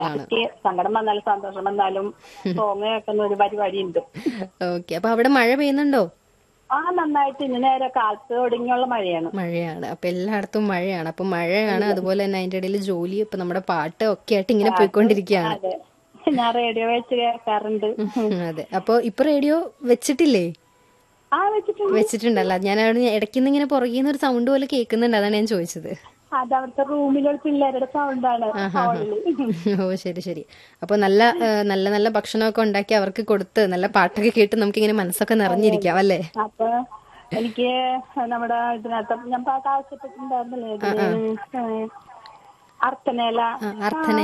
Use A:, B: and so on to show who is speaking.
A: എനിക്ക് സങ്കടം വന്നാലും സന്തോഷം വന്നാലും സോങ് കേൾക്കുന്ന ഒരു പരിപാടി ഉണ്ട്
B: ഓക്കെ അപ്പൊ അവിടെ മഴ പെയ്യുന്നുണ്ടോ
A: ആ നന്നായിട്ട് ഇന്ന് നേരെ കാലത്ത് തുടങ്ങിയുള്ള മഴയാണ്
B: മഴയാണ് അപ്പൊ എല്ലായിടത്തും മഴയാണ് അപ്പൊ മഴയാണ് അതുപോലെ തന്നെ അതിന്റെ ഇടയിൽ ജോലി ഇപ്പൊ നമ്മുടെ പാട്ട് ഒക്കെ ആയിട്ട് ഇങ്ങനെ പോയിക്കൊണ്ടിരിക്കുകയാണ്
A: അതെ ഞാൻ റേഡിയോ വെച്ച് കേൾക്കാറുണ്ട്
B: ഉം, അതെ അപ്പൊ ഇപ്പൊ റേഡിയോ വെച്ചിട്ടില്ലേ
A: ആ വെച്ചിട്ടുണ്ട്
B: വെച്ചിട്ടുണ്ടല്ലോ ഞാൻ അവിടെ ഇടയ്ക്ക് ഇങ്ങനെ പുറകിൽ നിന്ന് ഒരു സൗണ്ട് പോലെ കേൾക്കുന്നുണ്ട് അതാണ് ഞാൻ ചോദിച്ചത്
A: അത് അവിടുത്തെ റൂമിലുള്ള പിള്ളേരുടെ സൗണ്ടാണ് ഹാളില്
B: ഓ ശരി ശരി അപ്പൊ നല്ല ആ, നല്ല നല്ല ഭക്ഷണമൊക്കെ ഉണ്ടാക്കി അവർക്ക് കൊടുത്ത് നല്ല പാട്ടൊക്കെ കേട്ട് നമുക്ക് ഇങ്ങനെ മനസ്സൊക്കെ നിറഞ്ഞിരിക്കാം അല്ലേ
A: അപ്പൊ എനിക്ക് നമ്മുടെ ഇതിനകത്ത് ഞാൻ പാട്ട് ആവശ്യപ്പെട്ടിട്ടുണ്ടായിരുന്നില്ലേ ഇതിന്, ഏഹ്, അർച്ചനേല
B: ആ, അർത്ഥന